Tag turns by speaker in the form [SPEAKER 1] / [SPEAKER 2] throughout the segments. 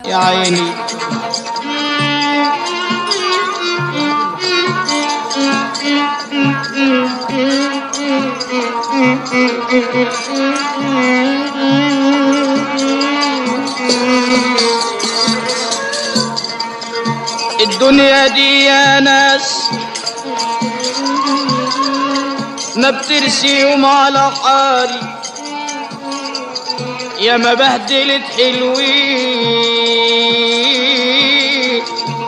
[SPEAKER 1] يا عيني الدنيا دي يا ناس ما بترسي يوم على حالي يا ما بهدلت حلوين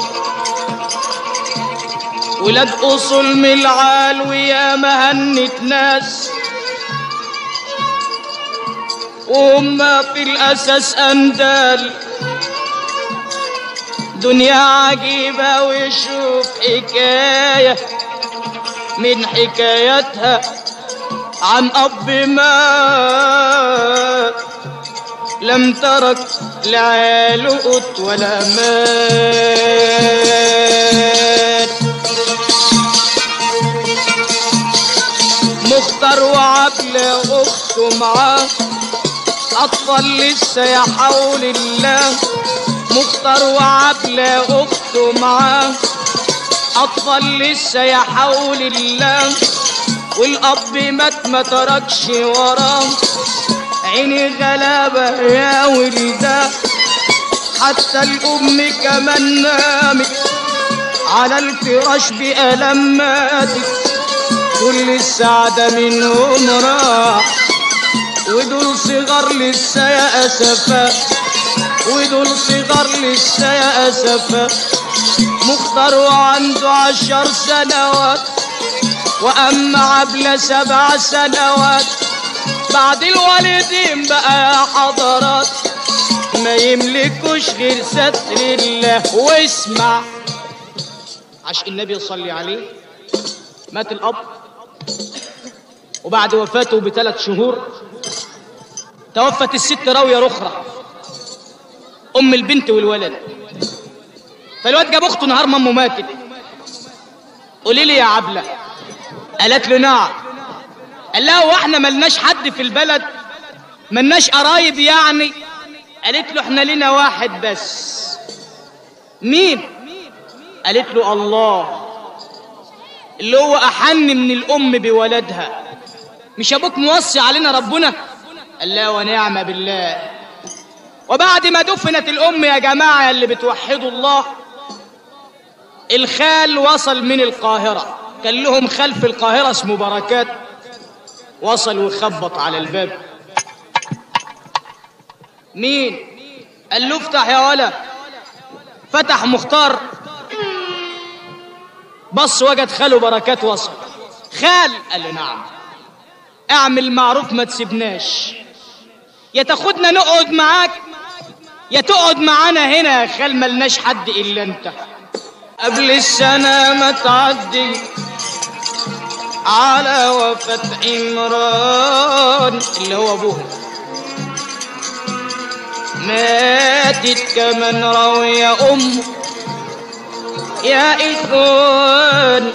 [SPEAKER 1] ولاد اصول من العالو يا ما هنت ناس وهم في الاساس اندال دنيا عجيبة وشوف حكاية من حكايتها عن أب مات لم ترك لعياله قط ولا مات مختار وعبلة أخته معاه أطفال لسه يا حول الله مختار وعبلة أخته معاه أطفال لسه يا حول الله والأب مات ما تركش وراه عيني غلابة يا ولده حتى الأم كمان نامت على الفراش بألم ماتت كل السعادة منهم راح ودول صغار لسه يا أسفا ودول صغار لسه يا أسفا مختار وعنده عشر سنوات وأما عبلة سبع سنوات بعد الوالدين بقى يا حضرات ما يملكوش غير ستر الله واسمع عشان النبي صلي عليه مات الأب وبعد وفاته بثلاث شهور توفت الست راوية رخرة أم البنت والولد فالواد جاب أخته نهار ما أمه ماتت قولي لي يا عبلة قالت له نعم قال لها هو احنا ملناش حد في البلد ملناش قرايب يعني قالت له احنا لنا واحد بس مين قالت له الله اللي هو أحن من الأم بولدها مش أبوك موصي علينا ربنا قال لا ونعم بالله وبعد ما دفنت الأم يا جماعة اللي بتوحدوا الله الخال وصل من القاهرة كان لهم خال في القاهرة اسمه بركات وصل وخبط على الباب مين قال له افتح يا ولا فتح مختار بص وجد خاله بركات وصل خال قال له نعم اعمل معروف ما تسيبناش يا تاخدنا نقعد معاك يا تقعد معانا هنا يا خال ملناش حد الا انت قبل السنة ما تعدي على وفاة عمران اللي هو ابوها ماتت كمان راوية أمه يا إخوان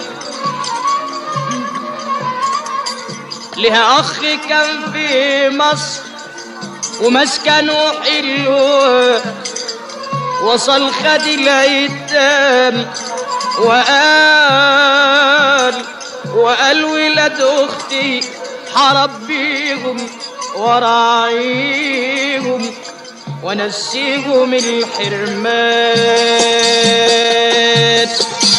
[SPEAKER 1] لها أخ كان في مصر ومسكنه حلو وصل خد الأيتام وقال وقال ولاد أختي حربيهم وراعيهم ونسيهم الحرمان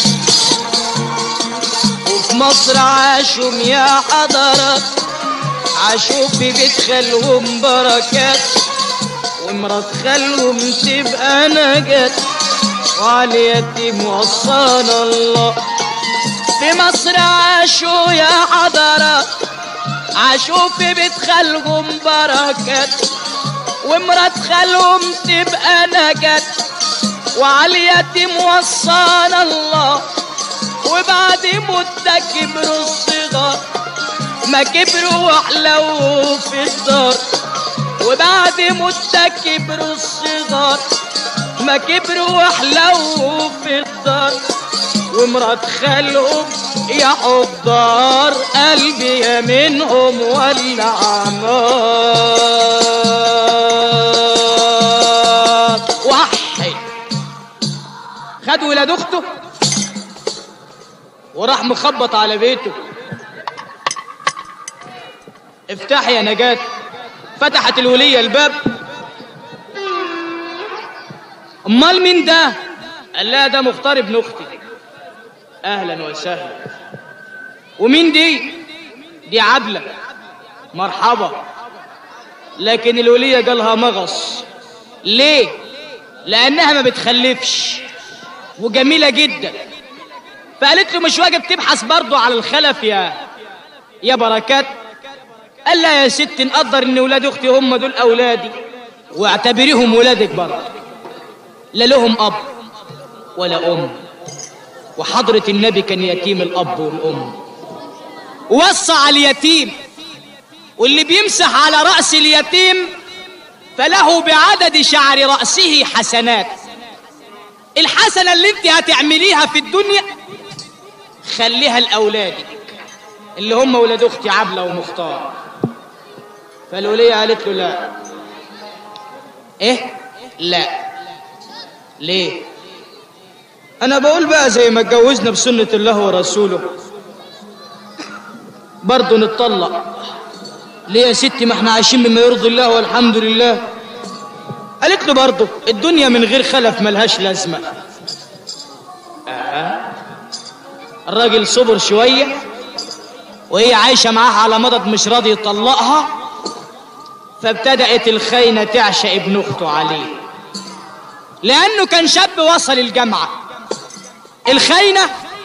[SPEAKER 1] وفي مصر عاشوا يا حضرات عاشوا في بيت خالهم بركات ومرات خالهم تبقى نجاة وعلى اليتيم وصانا الله في مصر عاشوا يا حضرات عاشوا في بيت خالهم بركات ومرات خالهم تبقى نجاة وعلى اليتيم وصانا الله وبعد مدة كبروا الصغار ما كبروا واحلوا في الدار وبعد مدة كبروا الصغار ما كبروا واحلوا في الدار ومرات خالهم يا حضار قلبي يا منهم ولا عمار وح حلو خد ولاد اخته وراح مخبط على بيته افتح يا نجاة فتحت الولية الباب امال مين ده قال لها ده مختار ابن اختي اهلا وسهلا ومين دي دي عبلة مرحبا لكن الولية جالها مغص ليه لانها ما بتخلفش وجميلة جدا فقالت له مش واجب تبحث برضه على الخلف يا يا بركات قال لا يا ست نقدر ان ولاد اختي هم دول اولادي واعتبريهم ولادك برضه لا لهم اب ولا ام وحضرة النبي كان يتيم الاب والام وصى على اليتيم واللي بيمسح على راس اليتيم فله بعدد شعر راسه حسنات الحسنه اللي انت هتعمليها في الدنيا خليها لاولادك اللي هم ولاد اختي عبله ومختار فالوليه قالت له لا ايه لا ليه انا بقول بقى زي ما اتجوزنا بسنه الله ورسوله برضه نتطلق ليه يا ستي ما احنا عايشين بما يرضي الله والحمد لله قالت له برضه الدنيا من غير خلف ملهاش لازمه آه. الراجل صبر شويه وهي عايشه معاه على مضض مش راضي يطلقها فابتدأت الخاينة تعشق ابن أخته عليه لأنه كان شاب وصل الجامعة الخاينة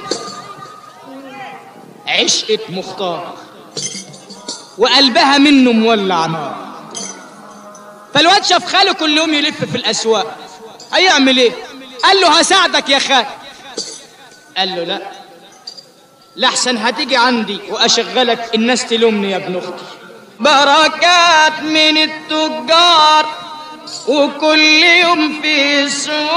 [SPEAKER 1] عشقت مختار وقلبها منه مولع نار فالواد شاف خاله كل يوم يلف في الأسواق هيعمل ايه قال له هساعدك يا خال قال له لا لحسن هتيجي عندي واشغلك الناس تلومني يا ابن اختي بركات من التجار وكل يوم في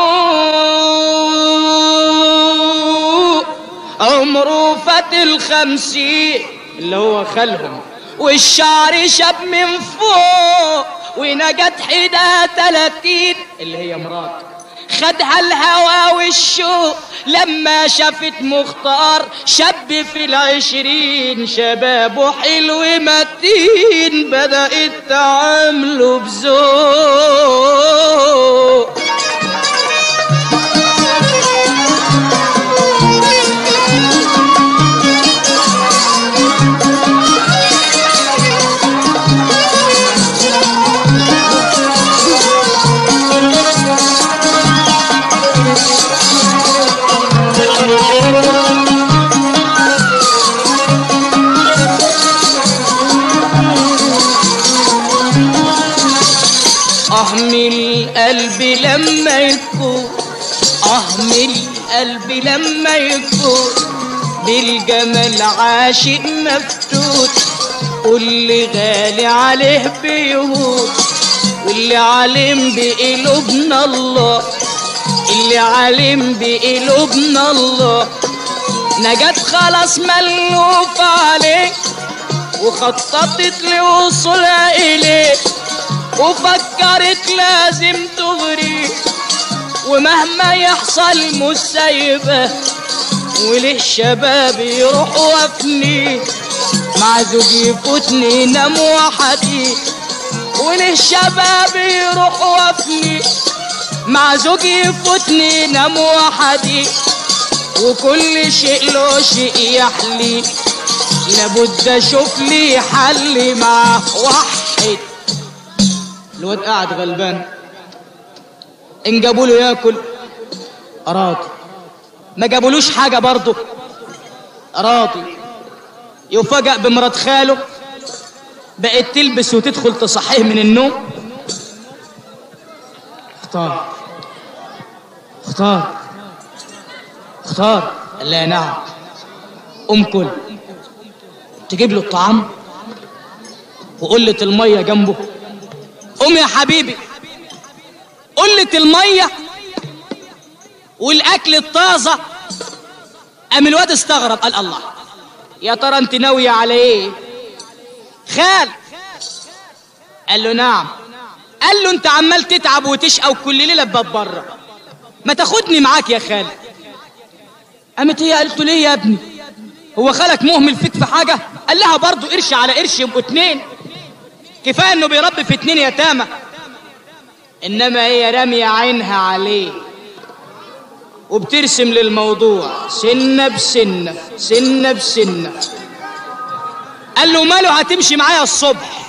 [SPEAKER 1] سوق عمره فات الخمسين اللي هو خالهم والشعر شاب من فوق ونجت حدا تلاتين اللي هي مراته خدها الهوى والشوق لما شافت مختار شاب في العشرين شبابه حلو متين بدأت تعامله بذوق أهمل القلب لما يكون أهمل القلب لما يكون بالجمال عاشق مفتون واللي غالي عليه بيهون واللي علم بقلوبنا الله اللي علم بقلوبنا الله نجت خلاص ملوف عليه وخططت لوصولها إليه وفكرت لازم تغري ومهما يحصل مسيبة وللشباب يروح وفني مع زوج يفوتني نام وحدي وللشباب يروح وفني مع زوج يفوتني نام وحدي وكل شيء له شيء يحلي لابد اشوف لي حل مع واحد الواد قاعد غلبان ان جابوا له ياكل راضي ما جابولوش حاجه برضه راضي يفاجأ بمرات خاله بقت تلبس وتدخل تصحيه من النوم اختار اختار اختار قال لها نعم قوم كل تجيب له الطعام وقلة المية جنبه قوم يا حبيبي قلة المية والأكل الطازة قام الواد استغرب قال الله يا ترى انت ناوية على ايه خال قال له نعم قال له انت عمال تتعب وتشقى وكل ليلة باب بره ما تاخدني معاك يا خالد قامت هي قالت له ليه يا ابني هو خالك مهمل فيك في حاجه قال لها برضه قرش على قرش يبقوا اتنين كفايه انه بيربي في اتنين يتامى انما هي راميه عينها عليه وبترسم للموضوع سنه بسنه سنه بسنه قال له ماله هتمشي معايا الصبح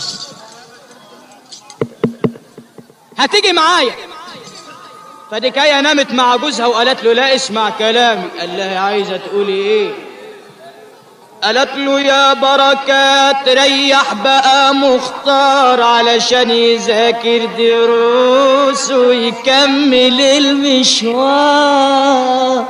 [SPEAKER 1] هتيجي معايا فدي كاية نامت مع جوزها وقالت له لا اسمع كلامي قال لها عايزة تقولي ايه قالت له يا بركات ريح بقى مختار علشان يذاكر دروس ويكمل المشوار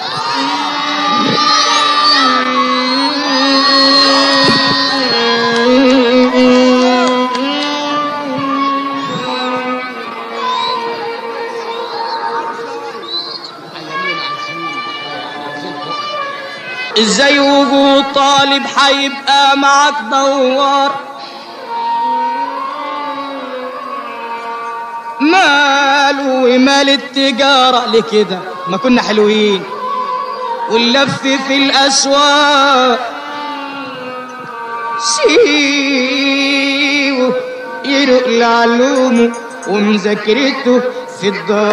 [SPEAKER 1] ازاي وجود طالب هيبقى معاك دوار ماله ومال التجارة لكده ما كنا حلوين واللف في الأسواق سيبه يرق لعلومه ومذاكرته في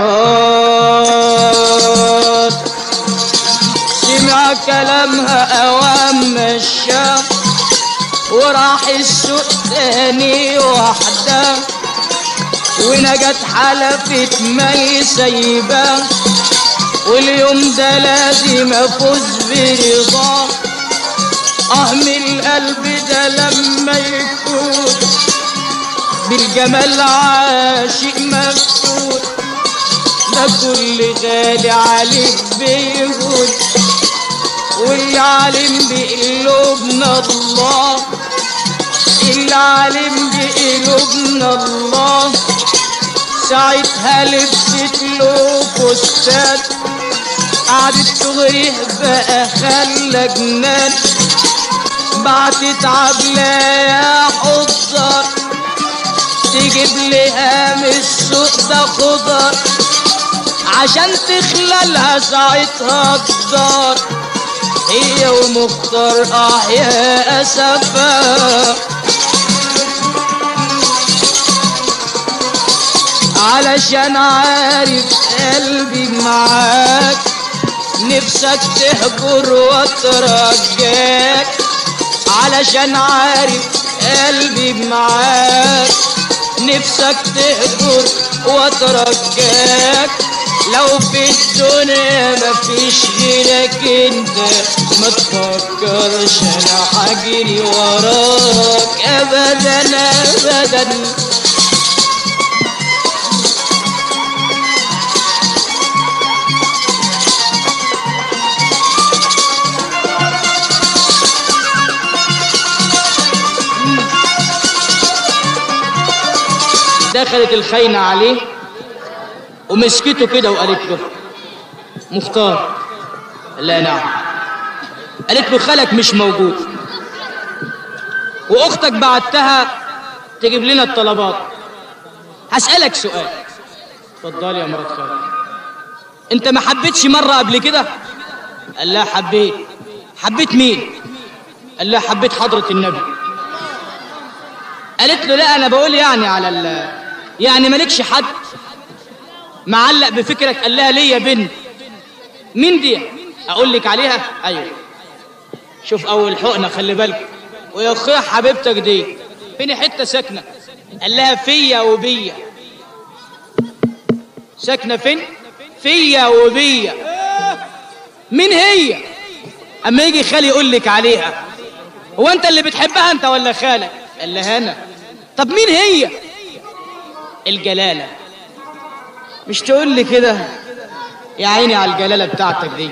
[SPEAKER 1] الدار سمع كلامها أوام مشى وراح السوق تاني وحده ونجت حلفت مي سايباه واليوم ده لازم افوز برضاه اه من القلب ده لما يكون بالجمال عاشق مفتون ده كل غالي عليك بيقول والعالم بقلوبنا الله العالم بقلوبنا الله ساعتها لبست له فستان قعدت تغريه بقى خلى جنان بعتت عبلة يا حضر تجيب لها من السوق ده خضر عشان تخلالها ساعتها الدار هي ومختار اه يا اسفا علشان عارف قلبي معاك نفسك تهجر وترجاك علشان عارف قلبي معاك نفسك تهجر وترجاك لو في الدنيا مفيش غيرك انت ما تفكرش انا حجري وراك ابدا ابدا دخلت الخينة عليه ومسكته كده وقالت له مختار لا نعم قالت له خالك مش موجود واختك بعتها تجيب لنا الطلبات هسألك سؤال اتفضلي يا مرات خالك انت ما حبيتش مرة قبل كده قال لا حبيت حبيت مين قال لا حبيت حضرة النبي قالت له لا انا بقول يعني على ال يعني مالكش حد معلق بفكرك قال لها ليا بنت مين دي اقول لك عليها ايوه شوف اول حقنه خلي بالك ويا اخويا حبيبتك دي فين حته ساكنه قال لها فيا وبيا ساكنه فين فيا وبيا مين هي اما يجي خالي يقول لك عليها هو انت اللي بتحبها انت ولا خالك قال لها انا طب مين هي الجلاله مش تقول لي كده يا عيني على الجلاله بتاعتك دي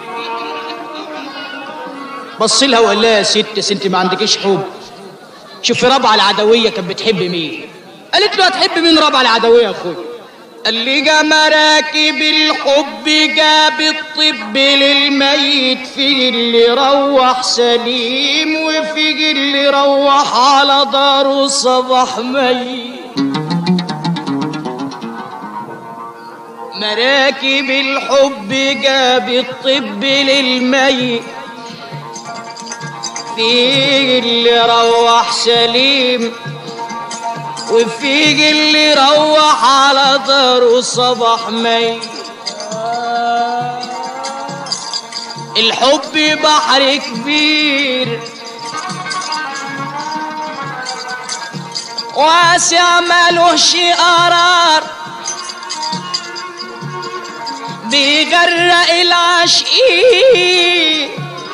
[SPEAKER 1] بص لها وقال لها يا ست انت ما عندكيش حب شوفي ربعه العدويه كانت بتحب مين قالت له هتحب مين ربعه العدويه يا اخويا قال لي جا مراكب الحب جاب الطب للميت في اللي روح سليم وفي اللي روح على داره صباح ميت مراكب الحب جاب الطب للميت فيه اللي روح سليم وفيه اللي روح على داره صباح ميت الحب بحر كبير واسع ملوش قرار بيغرق العاشقين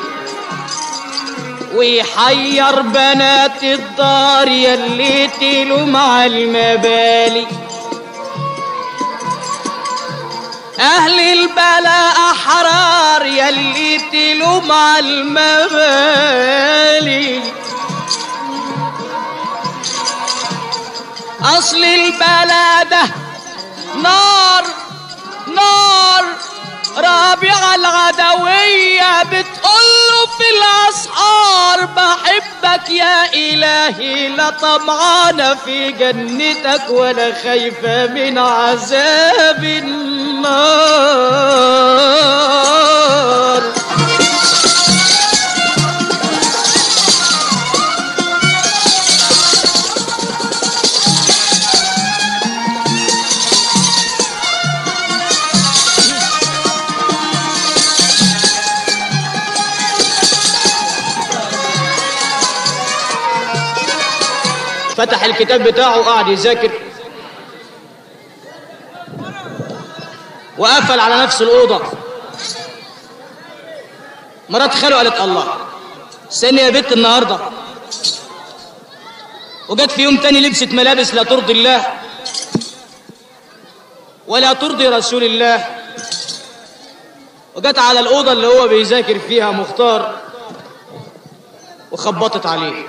[SPEAKER 1] ويحير بنات الدار يلي تلو مع المبالي أهل البلاء أحرار يلي تلو مع المبالي أصل البلاء ده نار نار رابعة العدوية بتقوله في الأسحار بحبك يا إلهي لا طمعانة في جنتك ولا خايفة من عذاب النار فتح الكتاب بتاعه وقعد يذاكر وقفل على نفس الأوضة مرات خاله قالت الله استني يا بنت النهارده وجت في يوم تاني لبست ملابس لا ترضي الله ولا ترضي رسول الله وجت على الأوضة اللي هو بيذاكر فيها مختار وخبطت عليه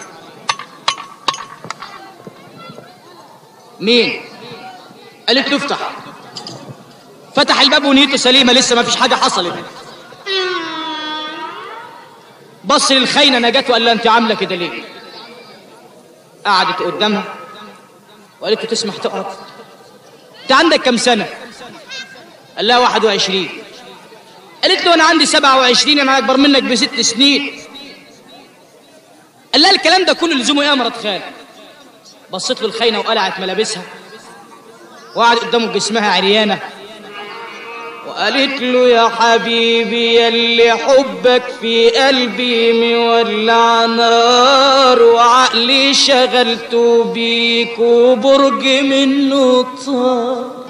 [SPEAKER 1] مين قالت له افتح فتح الباب ونيته سليمه لسه ما فيش حاجه حصلت بص للخاينه نجاته وقال لها انت عامله كده ليه قعدت قدامها وقالت له تسمح تقعد انت عندك كم سنه قال لها 21 قالت له انا عندي 27 انا اكبر منك بست سنين قال لها الكلام ده كله لزومه ايه يا مرات خال بصت له الخاينه وقلعت ملابسها وقعدت قدامه بجسمها عريانه وقالت له يا حبيبي يلي حبك في قلبي مولع نار وعقلي شغلته بيك وبرج منه طار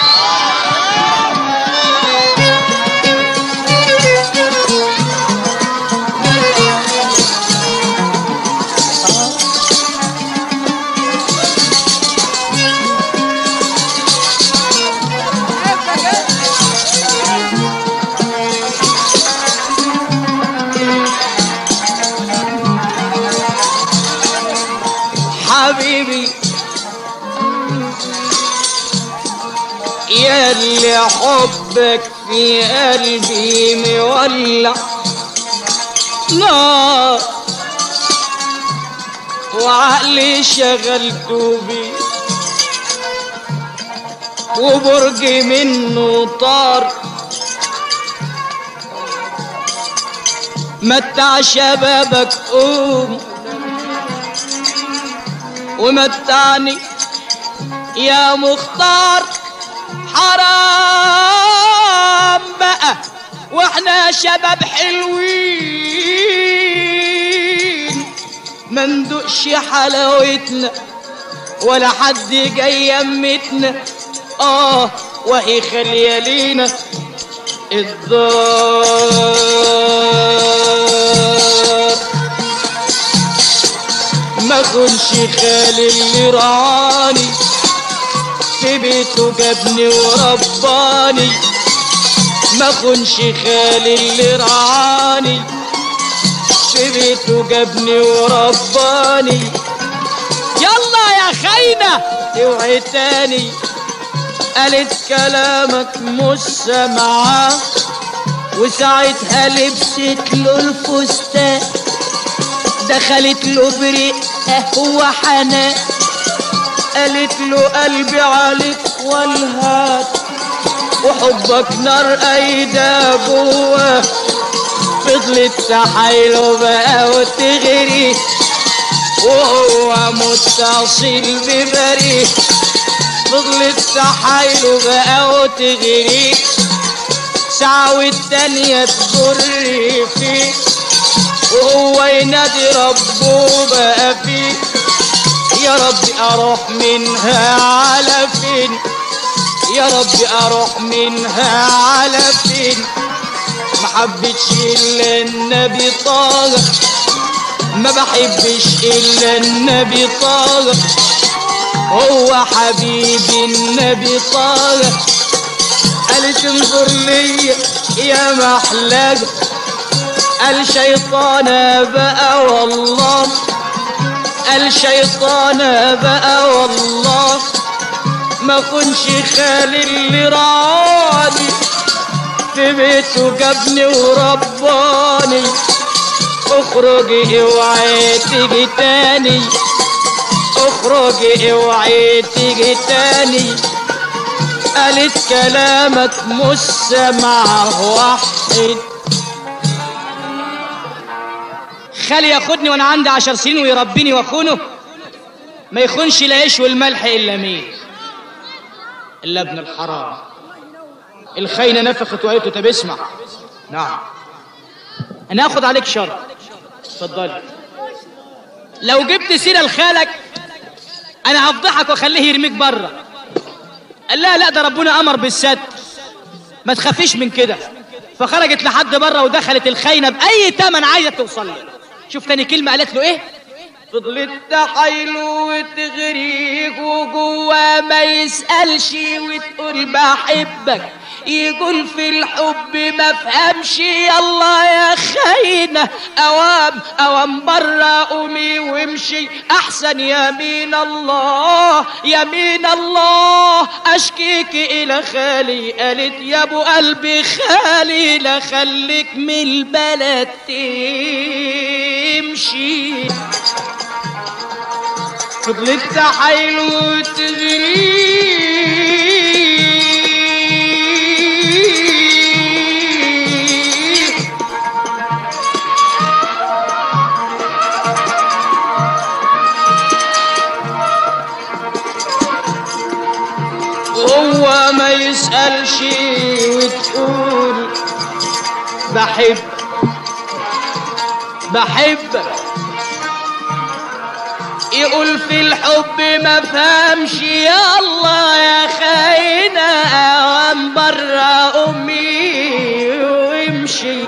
[SPEAKER 1] حبيبي يا اللي حبك في قلبي مولع نار وعقلي شغلته بيه وبرج منه طار متع شبابك قوم ومتعني يا مختار حرام بقى واحنا شباب حلوين ما ندقش حلاوتنا ولا حد جاي يمتنا اه وهي خالية لينا الدار ما كنش خالي اللي رعاني في بيته جابني ورباني ما كنش خالي اللي رعاني في بيته جابني ورباني يلا يا خاينة اوعي تاني قالت كلامك مش سامعاه وساعتها لبست له الفستان دخلت له برقة وحنان قالت له قلبي عليك والهات وحبك نار ايدا جوه فضلت تحايله بقى وتغري وهو متصل ببريء فضلت تحايله بقى وتغري ساعة والتانية تجر فيه وهو ينادي ربه بقى فيه يا ربي اروح منها على فين يا ربي اروح منها على فين ما حبيتش الا النبي طه ما بحبش الا النبي طه هو حبيبي النبي طه قالت انظر لي يا محلاك قال شيطانة بقى والله قال شيطانة بقى والله ما كنش خالي اللي رعاني في بيته جابني ورباني اخرجي اوعي تيجي تاني اخرجي اوعي تيجي تاني قالت كلامك مش سمعه واحد خالي ياخدني وانا عندي عشر سنين ويربيني واخونه ما يخونش العيش والملح الا مين الا ابن الحرام الخاينه نفخت وقالت له طب اسمع نعم انا اخد عليك شر اتفضلي لو جبت سيره لخالك انا هفضحك واخليه يرميك بره قال لها لا ده ربنا امر بالستر ما تخافيش من كده فخرجت لحد بره ودخلت الخاينه باي تمن عايزه توصل له شوف تاني كلمه قالت له ايه فضلت تحايله وتغريك وجوه ما يسألش وتقول بحبك يقول في الحب ما فهمش يلا يا خاينة اوام اوام برا قومي وامشي احسن يمين الله يمين الله اشكيك الى خالي قالت يا ابو قلبي خالي لا خليك من البلد تمشي فضلت تحايل وتغري وهو ما يسألش وتقول بحب بحبك يقول في الحب ما فهمش يا الله يا خاينة اوام برا امي وامشي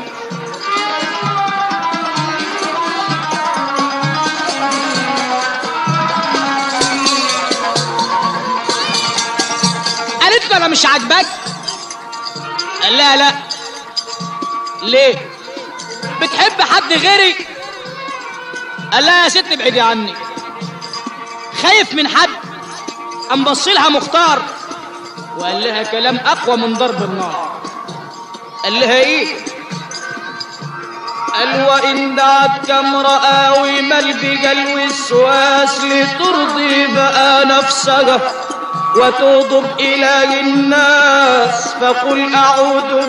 [SPEAKER 1] قالت له انا مش عاجبك قال لا لا ليه بتحب حد غيري قال لها يا ست ابعدي عني خايف من حد قام بص لها مختار وقال لها كلام اقوى من ضرب النار قال لها ايه قال وان دعتك امراه وملبج الوسواس لترضي بقى نفسها وتغضب إله الناس فقل أعوذ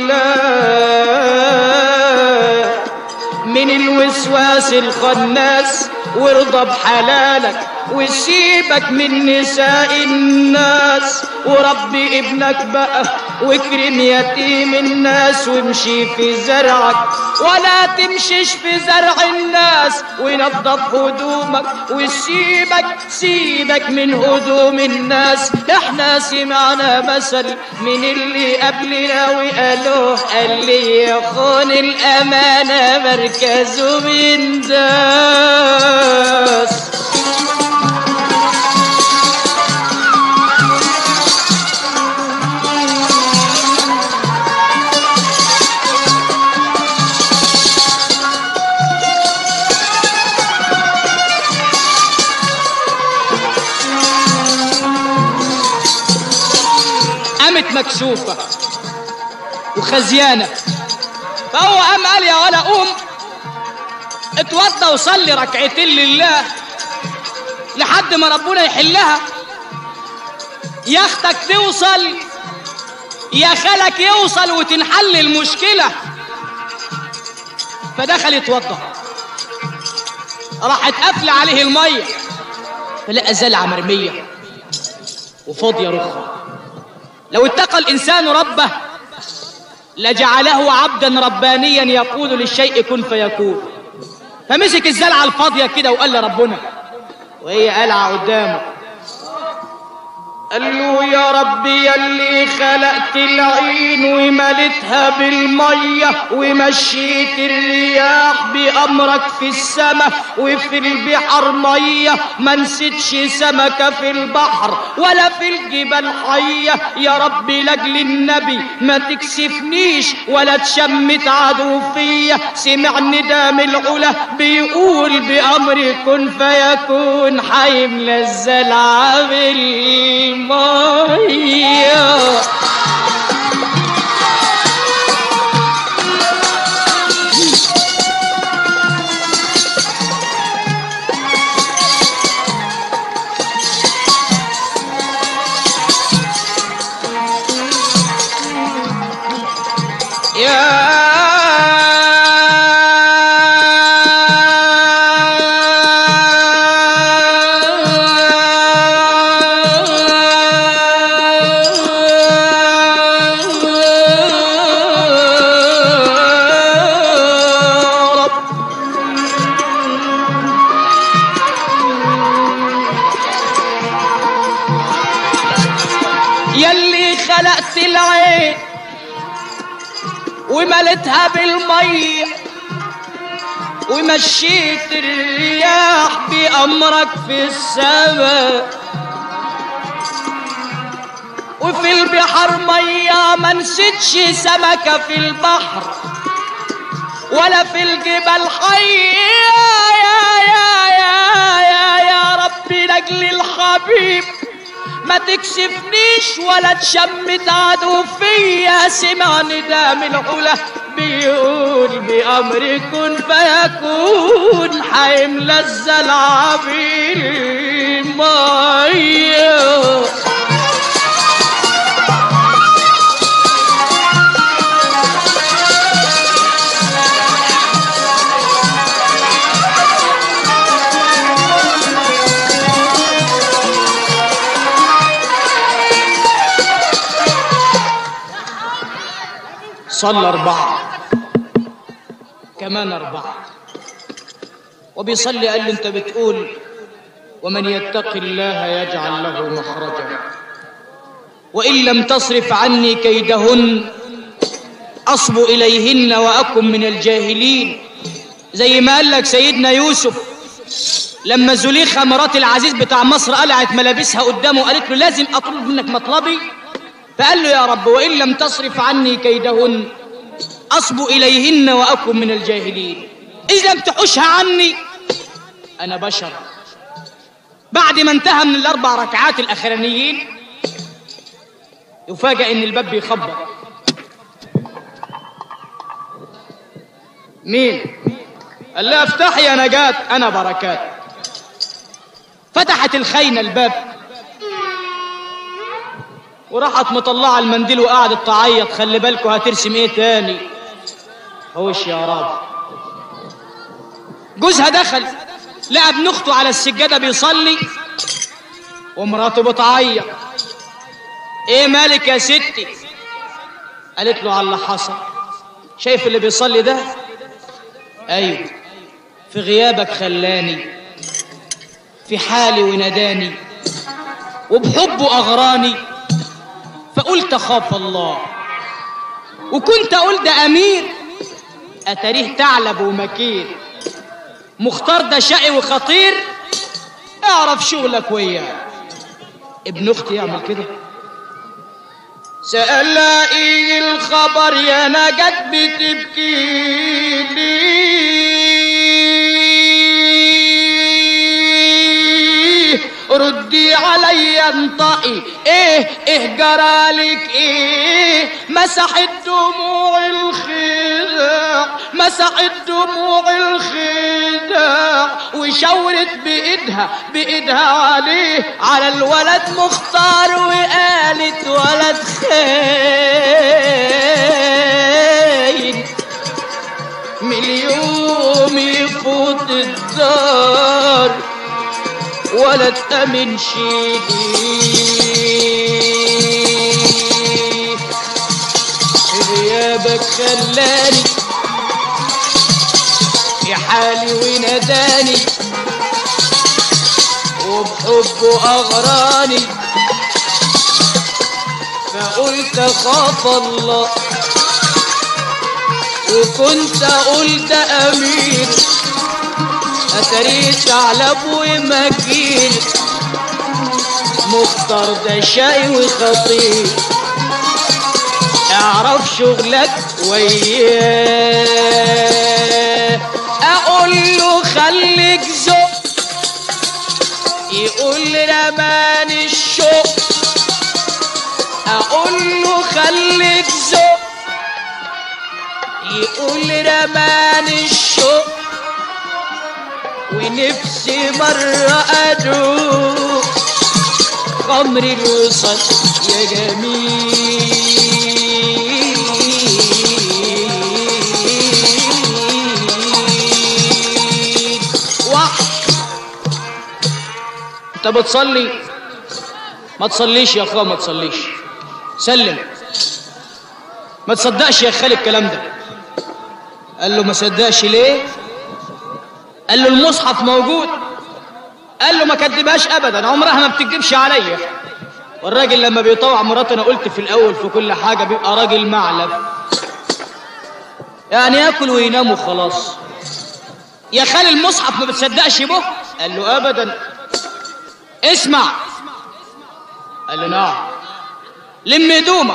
[SPEAKER 1] بالله من الوسواس الخناس وارضى بحلالك وسيبك من نساء الناس وربي ابنك بقى واكرم يتيم الناس وامشي في زرعك ولا تمشيش في زرع الناس ونظف هدومك وسيبك سيبك من هدوم الناس احنا سمعنا مثل من اللي قبلنا وقالوه قال لي يخون الامانه مركزه من داس قامت مكسوفة وخزيانة فهو قام قال يا ولا قوم اتوضى وصلي ركعتين لله لحد ما ربنا يحلها ياختك توصل يا خالك يوصل وتنحل المشكلة فدخل يتوضا راحت قافلة عليه المية فلقى زلعة مرمية وفاضية رخرة لو اتقى الإنسان ربه لجعله عبدا ربانيا يقول للشيء كن فيكون فمسك الزلعة الفاضية كده وقال لربنا وهي قلعة قدامه قال له يا ربي يلي خلقت العين وملتها بالمية ومشيت الرياح بأمرك في السماء وفي البحر مية ما نسيتش سمكة في البحر ولا في الجبال حية يا ربي لأجل النبي ما تكسفنيش ولا تشمت عدو فيا سمع ندام العلا بيقول بأمر كن فيكون حيملى الزلعة بالمية يلي خلقت العين وملتها بالمية ومشيت الرياح بأمرك في السماء وفي البحر مية ما نسيتش سمكة في البحر ولا في الجبال حية يا يا يا يا يا ربي لاجل الحبيب ما تكسفنيش ولا تشمت عدو فيا سمع ندام العلا بيقول بأمر كن فيكون حيملى الزلعة بالمية صلى أربعة كمان أربعة وبيصلي قال لي أنت بتقول ومن يتق الله يجعل له مخرجا وإن لم تصرف عني كيدهن أصب إليهن وأكن من الجاهلين زي ما قال لك سيدنا يوسف لما زليخة مرات العزيز بتاع مصر قلعت ملابسها قدامه وقالت له لازم أطلب منك مطلبي فقال له يا رب وإن لم تصرف عني كيدهن أصب إليهن وأكن من الجاهلين إذا لم تحوشها عني أنا بشر بعد ما انتهى من الأربع ركعات الأخرانيين يفاجأ إن الباب بيخبط مين؟ قال لها افتحي يا نجاة أنا بركات فتحت الخينة الباب وراحت مطلعة المنديل وقعدت تعيط خلي بالكوا هترسم ايه تاني هوش يا رب جوزها دخل لقى ابن اخته على السجادة بيصلي ومراته بتعيط ايه مالك يا ستي قالت له على اللي حصل شايف اللي بيصلي ده ايوه في غيابك خلاني في حالي ونداني وبحبه اغراني فقلت خاف الله وكنت اقول ده امير اتاريه ثعلب ومكير مختار ده شقي وخطير اعرف شغلك وياه ابن اختي يعمل كده سأل ايه الخبر يا نجاة بتبكي لي ردي علي انطقي ايه ايه جرالك ايه مسحت دموع الخداع مسحت دموع الخداع وشاورت بايدها بايدها عليه على الولد مختار وقالت ولد خاين من اليوم يفوت الدار ولا تأمن شيء غيابك خلاني في حالي ونداني وبحبه أغراني فقلت خاف الله وكنت قلت أمير أتريت ثعلب ومكين مختار ده شقي وخطير اعرف شغلك وياه اقول له خليك ذوق يقول رمان الشوق اقول له خليك ذوق يقول رمان الشوق ونفسي مرة أدوق خمر الوصل يا جميل واحد انت بتصلي ما تصليش يا اخوة ما تصليش سلم ما تصدقش يا خالي الكلام ده قال له ما صدقش ليه قال له المصحف موجود قال له ما كدبهاش ابدا عمرها ما بتكذبش عليا والراجل لما بيطوع مراته انا قلت في الاول في كل حاجه بيبقى راجل معلب يعني ياكل وينام وخلاص يا خال المصحف ما بتصدقش به قال له ابدا اسمع قال له نعم لم هدومك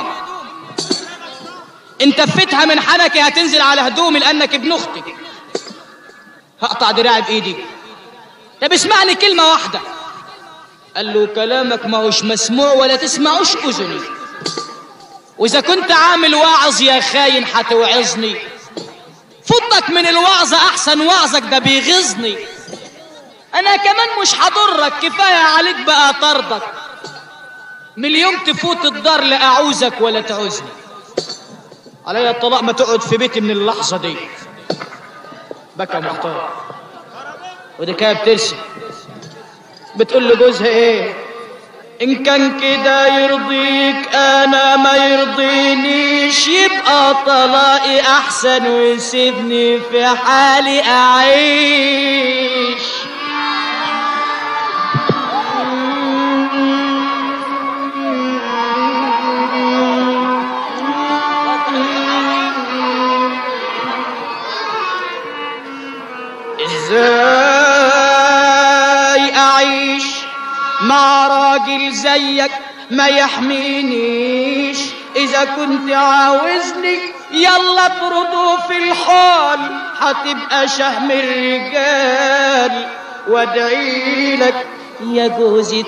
[SPEAKER 1] انت فيتها من حنكي هتنزل على هدومي لانك ابن اختي هقطع دراعي بايدي طب اسمعني كلمه واحده قال له كلامك ما هوش مسموع ولا تسمعوش اذني واذا كنت عامل واعظ يا خاين هتوعظني فضك من الوعظة احسن وعظك ده بيغيظني انا كمان مش هضرك كفايه عليك بقى طردك من اليوم تفوت الدار لا اعوزك ولا تعوزني عليا الطلاق ما تقعد في بيتي من اللحظه دي بكى مختار ودي كانت بترسم بتقول لجوزها ايه ان كان كده يرضيك انا ما يرضينيش يبقى طلاقي احسن ويسيبني في حالي اعيش ازاي اعيش مع راجل زيك ما يحمينيش اذا كنت عاوزني يلا اطرده في الحال هتبقى شهم الرجال وادعي لك يا جوزي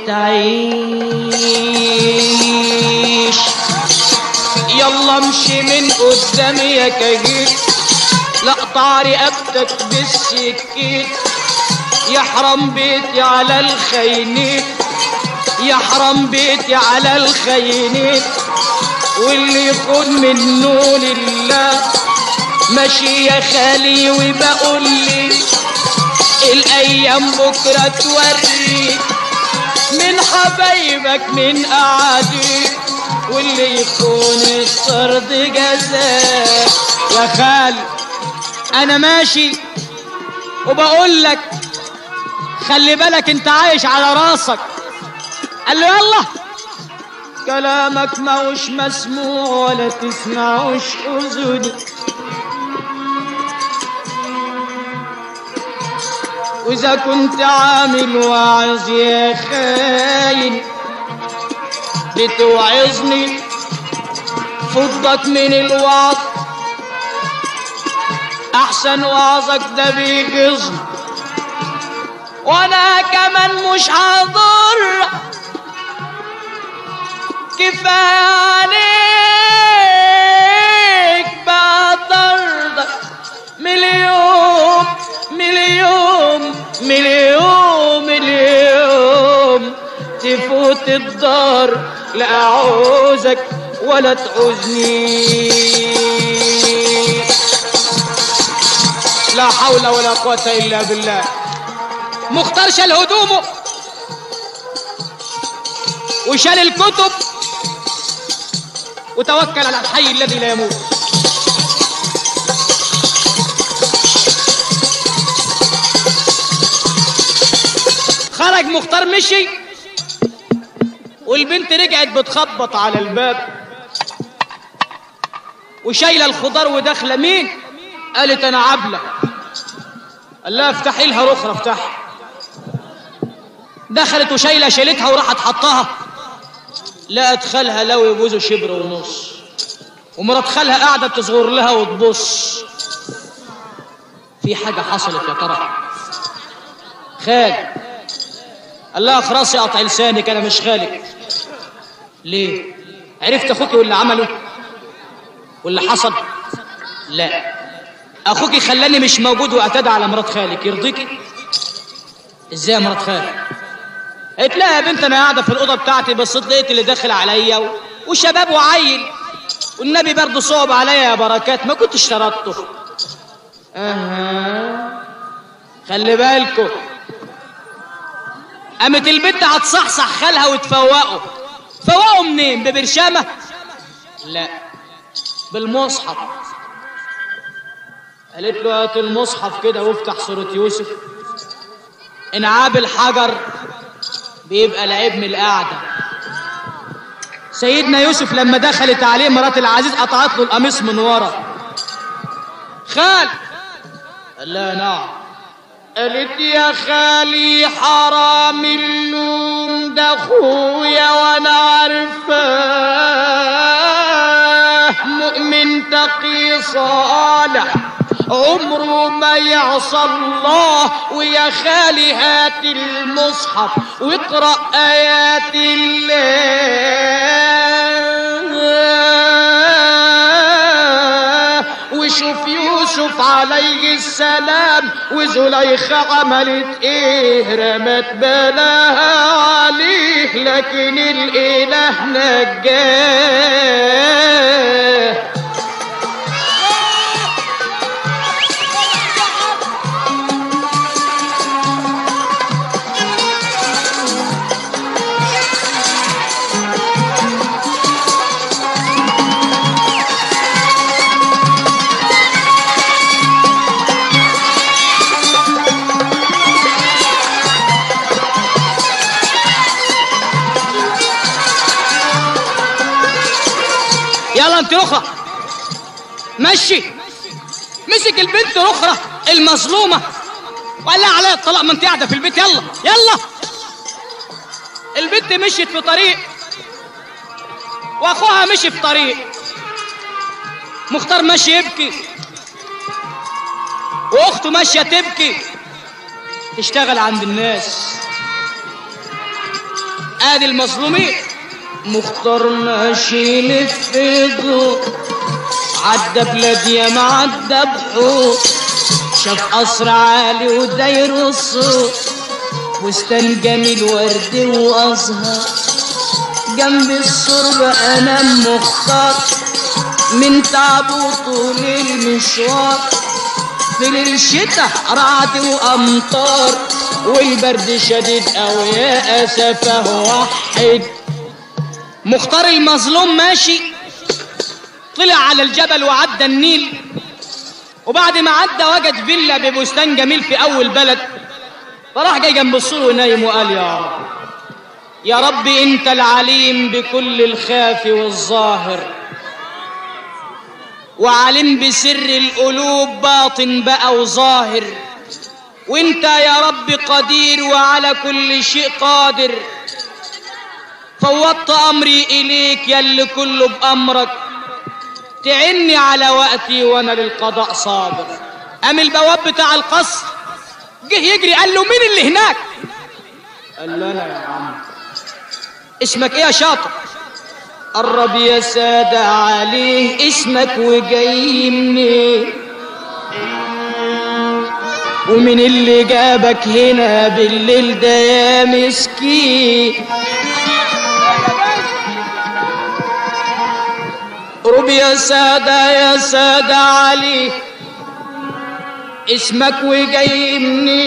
[SPEAKER 1] تعيش يلا امشي من قدامي يا كجيل لاقطع رقبتك بالسكين يحرم بيتي على الخينين يحرم بيتي على الخينين واللي يكون منه لله ماشي يا خالي وبقول لي الايام بكره توريك من حبايبك من قعديك واللي يكون الطرد جزاء يا خالي انا ماشي وبقول لك خلي بالك انت عايش على راسك قال له يلا كلامك ماهوش مسموع ولا تسمعوش اذني واذا كنت عامل واعظ يا خاين بتوعظني فضك من الوعظ احسن وعظك ده بيغيظني وانا كمان مش هضر كفايه عليك بقى طردك من الدار لا اعوزك ولا تعوزني لا حول ولا قوة الا بالله مختار شال هدومه وشال الكتب وتوكل على الحي الذي لا يموت خرج مختار مشي والبنت رجعت بتخبط على الباب وشايله الخضار وداخله مين قالت انا عبله قال لها افتحي لها رخرة افتحي دخلت وشايله شيلتها وراحت حطها لقت خالها لو يجوزوا شبر ونص ومرات خالها قاعده تصغر لها وتبص في حاجه حصلت يا ترى خال قال لها خراسي قطع لسانك انا مش خالك ليه عرفت اخوك واللي عمله واللي حصل لا اخوك خلاني مش موجود واعتدى على مرات خالك يرضيك ازاي يا مرات خالك قالت لها يا بنت انا قاعده في الاوضه بتاعتي بس لقيت اللي داخل عليا و... وشباب وعيل والنبي برضه صعب عليا يا بركات ما كنتش شرطته اها خلي بالكم قامت البنت هتصحصح خالها وتفوقه فوقه منين ببرشامه لا بالمصحف قالت له هات المصحف كده وافتح سورة يوسف انعاب الحجر بيبقى العيب من القعدة سيدنا يوسف لما دخلت عليه مرات العزيز قطعت له القميص من ورا خال قال لها نعم قالت يا خالي حرام اللوم ده اخويا وانا عارفاه مؤمن تقي صالح عمره ما يعصى الله ويا خالي هات المصحف واقرا ايات الله وشوف يوسف عليه السلام وزليخة عملت ايه رمت بلاها عليه لكن الاله نجاه يلا انت اخرى مشي مسك البنت الاخرى المظلومه وقال لها عليا الطلاق ما انت قاعده في البيت يلا يلا البنت مشيت في طريق واخوها مشي في طريق مختار ماشي يبكي واخته ماشيه تبكي تشتغل عند الناس ادي المظلومين مختار ماشي لفيضه عدى بلاد يا معدى بحور شاف قصر عالي وداير الصوت بستان جميل ورد وازهر جنب السور بقى انام مختار من تعبه طول المشوار في الشتاء رعد وامطار والبرد شديد قوي يا اسفه وحد مختار المظلوم ماشي طلع على الجبل وعدى النيل وبعد ما عدى وجد فيلا ببستان جميل في اول بلد فراح جاي جنب السور ونايم وقال يا رب يا رب انت العليم بكل الخافي والظاهر وعلم بسر القلوب باطن بقى وظاهر وانت يا رب قدير وعلى كل شيء قادر فوضت امري اليك يلي كله بامرك تعني على وقتي وانا للقضاء صابر قام البواب بتاع القصر جه يجري قال له مين اللي هناك قال له انا يا عم اسمك ايه يا شاطر قرب يا سادة عليه اسمك وجاي منين ومن اللي جابك هنا بالليل ده يا مسكين رب يا سادة يا سادة علي اسمك وجاي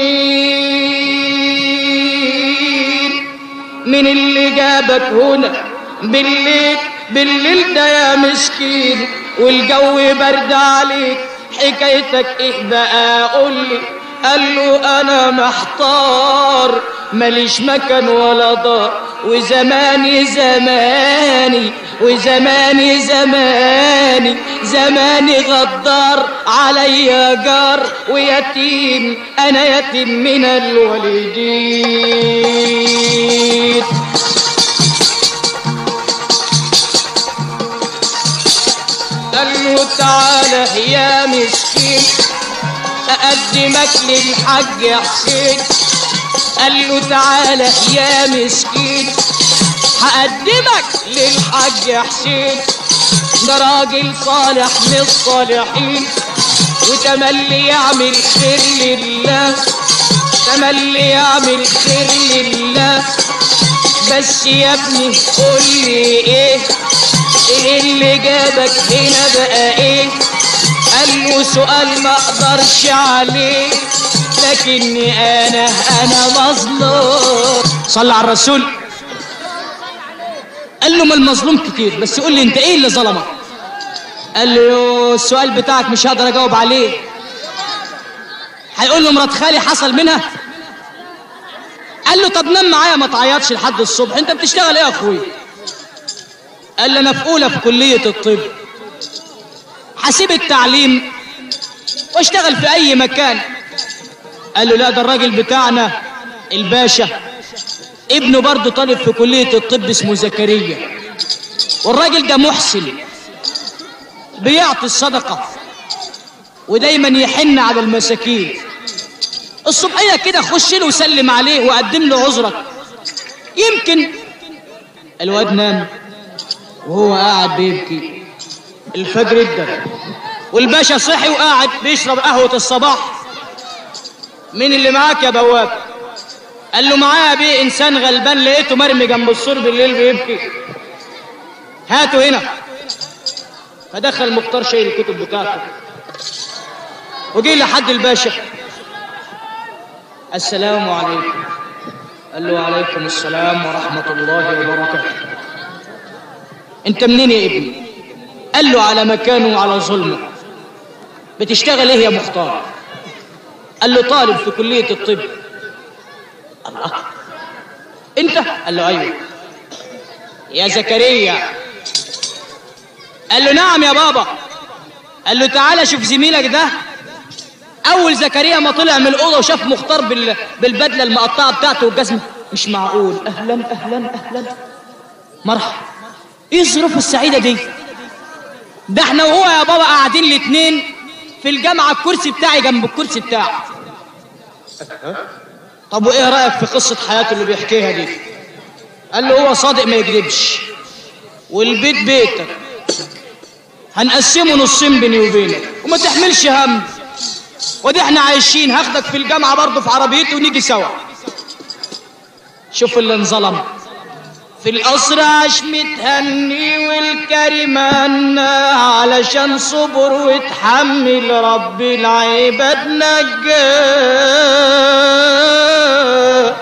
[SPEAKER 1] منين من اللي جابك هنا بالليل بالليل ده يا مسكين والجو برد عليك حكايتك ايه بقى قولي قال له انا محتار ماليش مكان ولا دار وزماني زماني وزماني زماني زماني غدار عليا جار ويتيم انا يتيم من الوالدين قال له تعالى يا مسكين أقدمك للحاج حسين قال له تعالى يا مسكين هقدمك للحاج حسين ده راجل صالح من الصالحين وتملي يعمل خير لله تملي يعمل خير لله بس يا ابني قول لي ايه ايه اللي جابك هنا بقى ايه قال له سؤال ما اقدرش عليه لكني انا انا مظلوم صلى على الرسول قال له ما المظلوم كتير بس قول لي انت ايه اللي ظلمك قال له يو السؤال بتاعك مش هقدر اجاوب عليه هيقول له مرات خالي حصل منها قال له طب نام معايا ما تعيطش لحد الصبح انت بتشتغل ايه يا اخويا قال لي انا في اولى في كليه الطب هسيب التعليم واشتغل في اي مكان قال له لا ده الراجل بتاعنا الباشا ابنه برضه طالب في كلية الطب اسمه زكريا والراجل ده محسن بيعطي الصدقة ودايما يحن على المساكين الصبحية كده خش له وسلم عليه وقدم له عذرك يمكن الواد نام وهو قاعد بيبكي الفجر ادى والباشا صحي وقاعد بيشرب قهوة الصباح مين اللي معاك يا بواب قال له معايا بيه انسان غلبان لقيته مرمي جنب السور بالليل بيبكي هاته هنا فدخل مختار شايل الكتب بتاعته وجي لحد الباشا السلام عليكم قال له وعليكم السلام ورحمة الله وبركاته انت منين يا ابني قال له على مكانه وعلى ظلمه بتشتغل ايه يا مختار قال له طالب في كلية الطب الله انت قال له ايوه يا زكريا قال له نعم يا بابا قال له تعالى شوف زميلك ده اول زكريا ما طلع من الاوضه وشاف مختار بال... بالبدله المقطعه بتاعته والجزمه مش معقول اهلا اهلا اهلا مرحبا ايه الظروف السعيده دي ده احنا وهو يا بابا قاعدين الاتنين في الجامعه الكرسي بتاعي جنب الكرسي بتاعه طب وايه رايك في قصه حياته اللي بيحكيها دي قال له هو صادق ما يكذبش والبيت بيتك هنقسمه نصين بيني وبينك وما تحملش هم ودي احنا عايشين هاخدك في الجامعه برضه في عربيتي ونيجي سوا شوف اللي انظلم في القصر عاش متهني والكريمان علشان صبر وتحمل رب العباد نجاه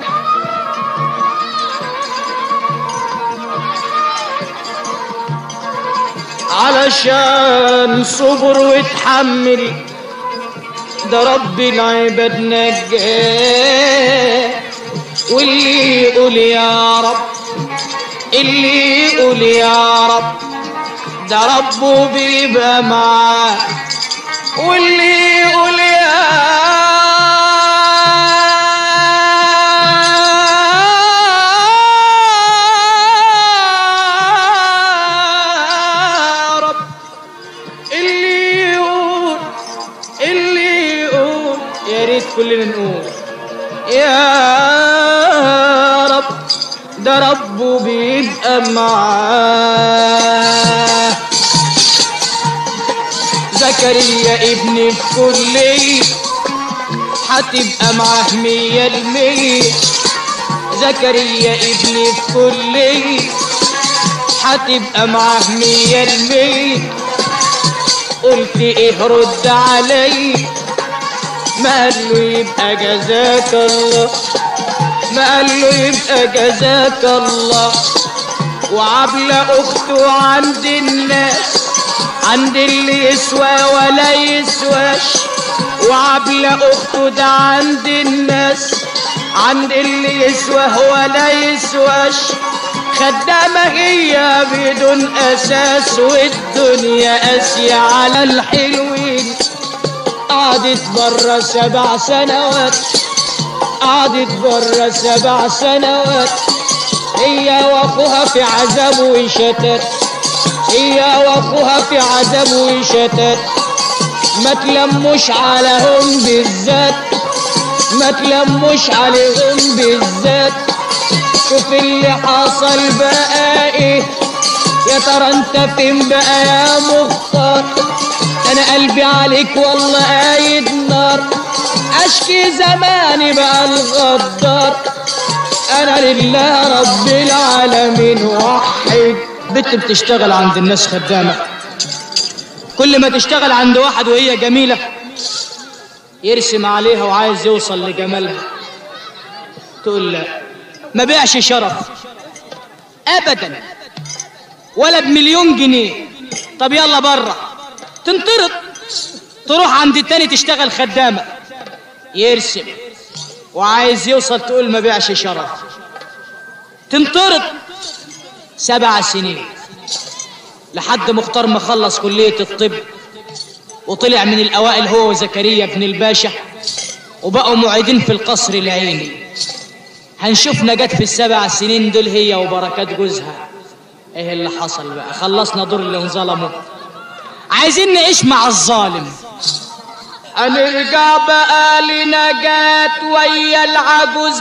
[SPEAKER 1] علشان صبر وتحمل ده رب العباد نجاه واللي يقول يا رب اللي يقول يا رب ده ربه بيبقى معاه واللي يقول يا رب اللي يقول اللي يقول يا ريت كلنا نقول يا رب ده ربه بيبقى معاه زكريا ابني في كلية هتبقى معاه مية المية زكريا ابني في كلية هتبقى معاه مية المية قلت ايه رد علي ما قال له يبقى جزاك الله ما قال له يبقى جزاك الله وعبلة أخته عند الناس عند اللي يسوى ولا يسواش وعبلة أخته ده عند الناس عند اللي يسوى ولا يسواش خدامة هي بدون أساس والدنيا قاسية على الحلوين قعدت برا سبع سنوات قعدت برا سبع سنوات هي واخوها في عذاب وشتات هي واخوها في عذاب وشتات ما تلموش عليهم بالذات ما تلموش عليهم بالذات شوف اللي حصل بقى ايه يا ترى انت فين بقى يا مختار انا قلبي عليك والله قايد نار اشكي زماني بقى الغدار انا لله رب العالمين وحيد بنت بتشتغل عند الناس خدامة كل ما تشتغل عند واحد وهي جميلة يرسم عليها وعايز يوصل لجمالها تقول لا ما بيعش شرف ابدا ولا بمليون جنيه طب يلا بره تنطرد تروح عند التاني تشتغل خدامة يرسم وعايز يوصل تقول ما بيعش شرف تنطرد سبع سنين لحد مختار ما خلص كلية الطب وطلع من الأوائل هو وزكريا بن الباشا وبقوا معيدين في القصر العيني هنشوف نجاة في السبع سنين دول هي وبركات جوزها ايه اللي حصل بقى خلصنا دور اللي انظلموا عايزين نعيش مع الظالم هنرجع بقى لنجاة ويا العجوز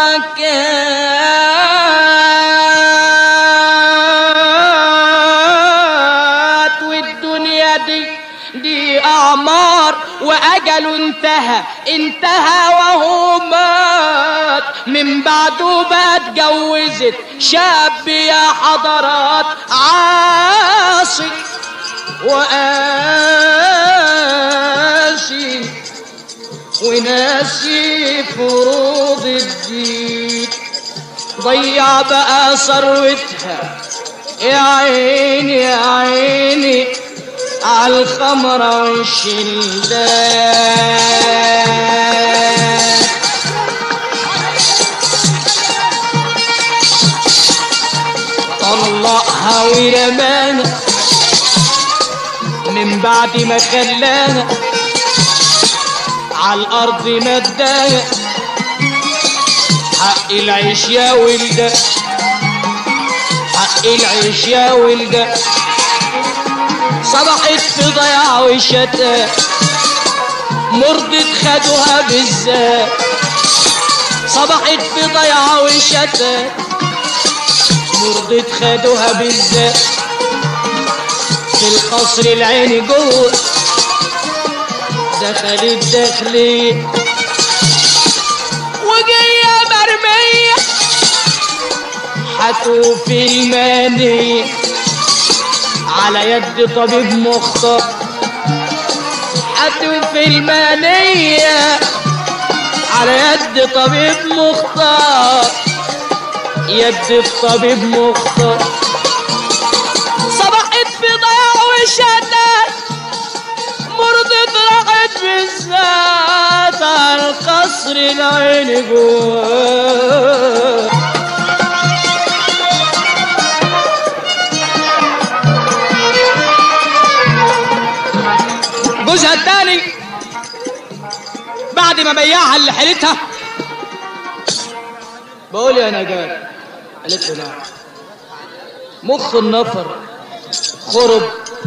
[SPEAKER 1] بركات والدنيا دي دي أعمار وأجله انتهى انتهى وهو مات من بعده بقى اتجوزت شاب يا حضرات عاصي وقاسي وناسي فروض الدين ضيع بقى ثروتها يا عيني يا عيني على الخمرة والشلدان طلقها ورمانا من بعد ما خلاها على الارض مداها حق العيش يا ولده حق العيش يا ولده صبحت في ضياع وشتاء مرضت خدوها بالذات صبحت في ضياع وشتاء مرضت خدوها بالذات في القصر العين جوه دخلت دخلي وجاية مرمية حتوف الماني على يد طبيب مختار حتوف المانية على يد طبيب مختار يد الطبيب مختار صبحت في ضياع وشتات مرضت راحت بالذات على القصر العين جوه جوزها التاني بعد ما بيعها اللي حيلتها بقول يا نجاة قالت له نعم مخ النفر خرب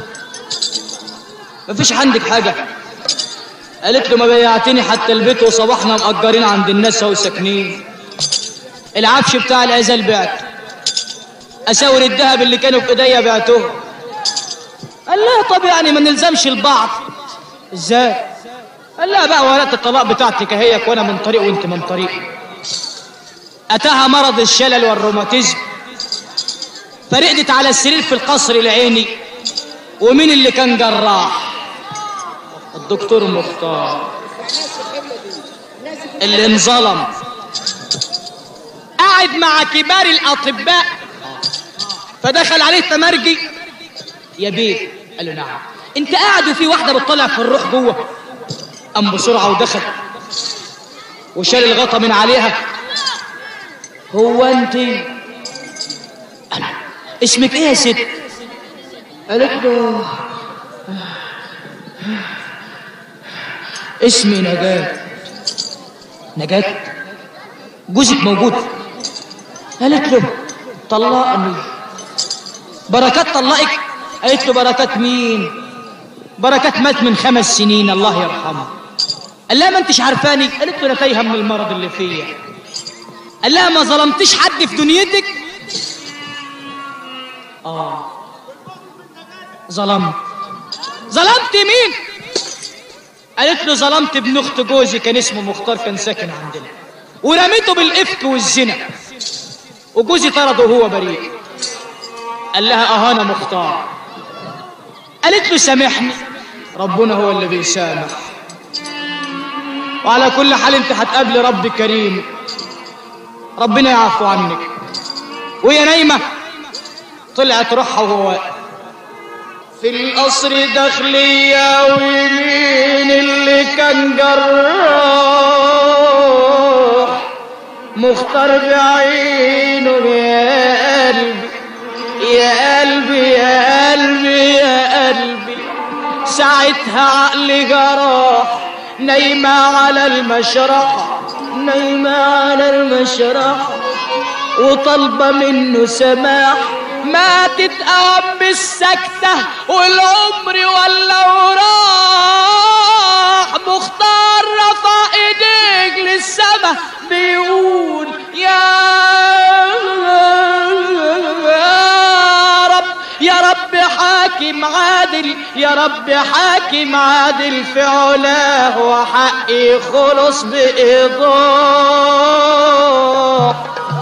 [SPEAKER 1] مفيش عندك حاجة قالت له ما بيعتني حتى البيت وصباحنا مأجرين عند الناس اهو ساكنين العفش بتاع العزال بعت اساور الذهب اللي كانوا في ايديا بعتهم قال لا طب يعني ما نلزمش البعض ازاي قال لا بقى ورقه الطلاق بتاعتك هيك وانا من طريق وانت من طريق اتاها مرض الشلل والروماتيزم فرقدت على السرير في القصر العيني ومين اللي كان جراح الدكتور مختار اللي انظلم قاعد مع كبار الاطباء فدخل عليه تمرجي يا بيه قال له نعم انت قاعد وفي واحده بتطلع في الروح جوه قام بسرعه ودخل وشال الغطا من عليها هو انت أنا. اسمك ايه يا ست قالت له اسمي نجاة نجاة جوزك موجود قالت له طلقني بركات طلقك قالت له بركات مين بركات مات من خمس سنين الله يرحمه قال لها ما انتش عارفاني قالت له انا تايهه من المرض اللي فيا قال لها ما ظلمتش حد في دنيتك اه ظلمت ظلمت مين قالت له ظلمت ابن اخت جوزي كان اسمه مختار كان ساكن عندنا ورميته بالافك والزنا وجوزي طرده وهو بريء قال لها اهانا مختار قالت له سامحني ربنا هو اللي بيسامح وعلى كل حال انت هتقابلي رب كريم ربنا يعفو عنك وهي نايمه طلعت روحها وهو واقف في القصر داخلية ومين اللي كان جراح مختار بعينه يا قلبي يا قلبي يا قلبي يا قلبي ساعتها عقلي جراح نايمة على المشرحة نايمة على المشرحة وطالبة منه سماح ماتت قام بالسكتة والعمر ولا وراح مختار رفع ايديك للسما بيقول يا رب يا رب حاكم عادل يا رب حاكم عادل في علاه وحقي خلص بإيضاح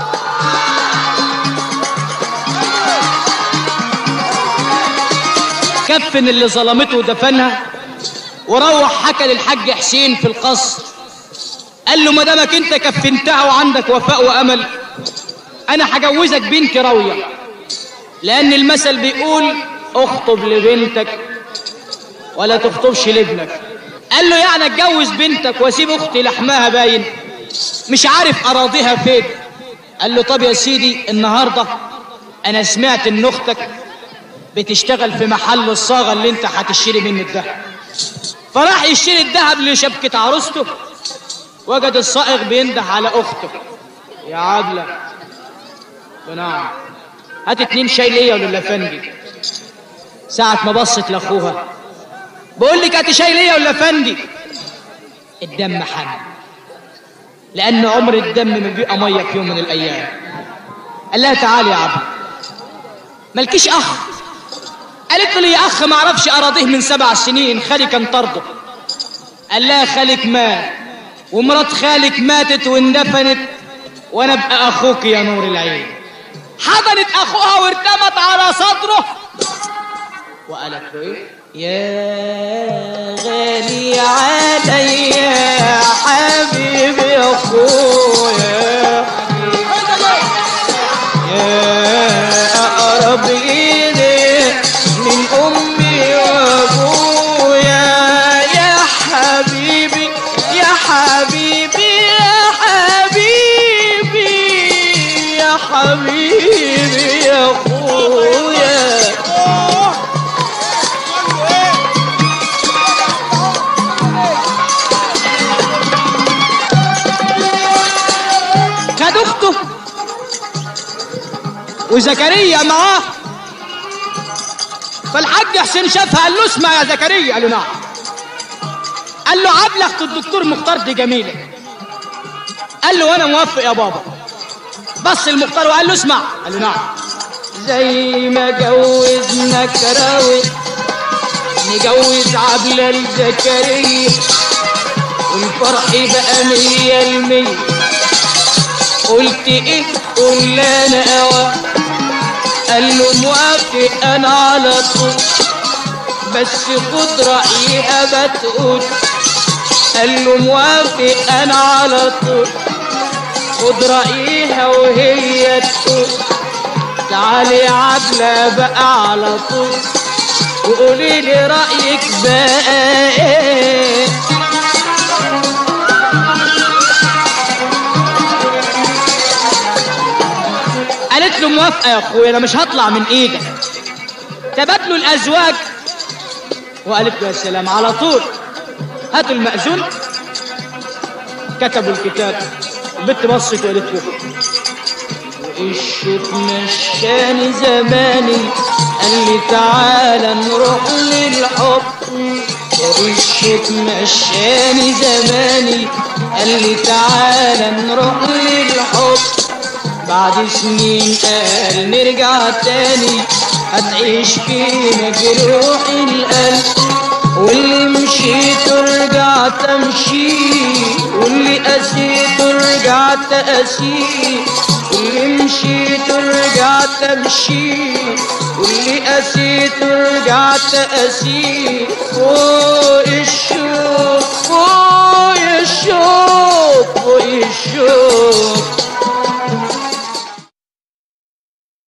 [SPEAKER 1] كفن اللي ظلمته ودفنها وروح حكى للحاج حسين في القصر قال له ما دامك انت كفنتها وعندك وفاء وامل انا هجوزك بنتي راويه لان المثل بيقول اخطب لبنتك ولا تخطبش لابنك قال له يعني اتجوز بنتك واسيب اختي لحمها باين مش عارف اراضيها فين قال له طب يا سيدي النهارده انا سمعت ان اختك بتشتغل في محل الصاغه اللي انت هتشتري منه الذهب فراح يشتري الذهب لشبكه عروسته وجد الصائغ بينده على اخته يا عبله نعم هات اتنين شاي ليا وللافندي ساعة ما بصت لاخوها بقول لك هات شاي ليا ولا فندي الدم حن لان عمر الدم ما بيبقى ميه في يوم من الايام قال لها تعالي يا عبد مالكيش اخ قالت له لي اخ ما اعرفش اراضيه من سبع سنين خالي كان طرده قال لها خالك مات ومرات خالك ماتت واندفنت وانا ابقى اخوك يا نور العين حضنت اخوها وارتمت على صدره وقالت له ايه يا غالي علي يا حبيبي اخويا يا اقرب ايدي من امي وابويا يا حبيبي يا حبيبي يا حبيبي يا حبيبي يا اخويا خد اخته وزكريا معاه فالحاج حسين شافها قال له اسمع يا زكريا قال له نعم قال له عبلغ الدكتور مختار دي جميله قال له وانا موافق يا بابا بص المختار وقال له اسمع قال له نعم زي ما جوزنا كراوي نجوز عبلة لزكريا والفرح بقى مية المية قلت ايه قول انا اوى قال له موافق انا على طول بس خد رأيها بتقول قال له موافق انا على طول خد رأيها وهي تقول تعالي عبلة بقى على طول وقولي لي رأيك بقى ايه قالت له موافقة يا اخويا انا مش هطلع من ايدك تبادلوا الازواج وقالت له يا سلام على طول هاتوا المأذون كتبوا الكتاب البنت بصت وقالت له الشوق مشاني زماني قال لي تعالى نروح للحب الشوق مشاني زماني قال لي تعالى نروح للحب بعد سنين قال نرجع تاني هتعيش فينا جروح القلب واللي مشيت رجعت امشي واللي قسيت رجعت اسير واللي مشيت رجعت امشي واللي قسيت رجعت اسير فوق الشوق فوق الشوق فوق الشوق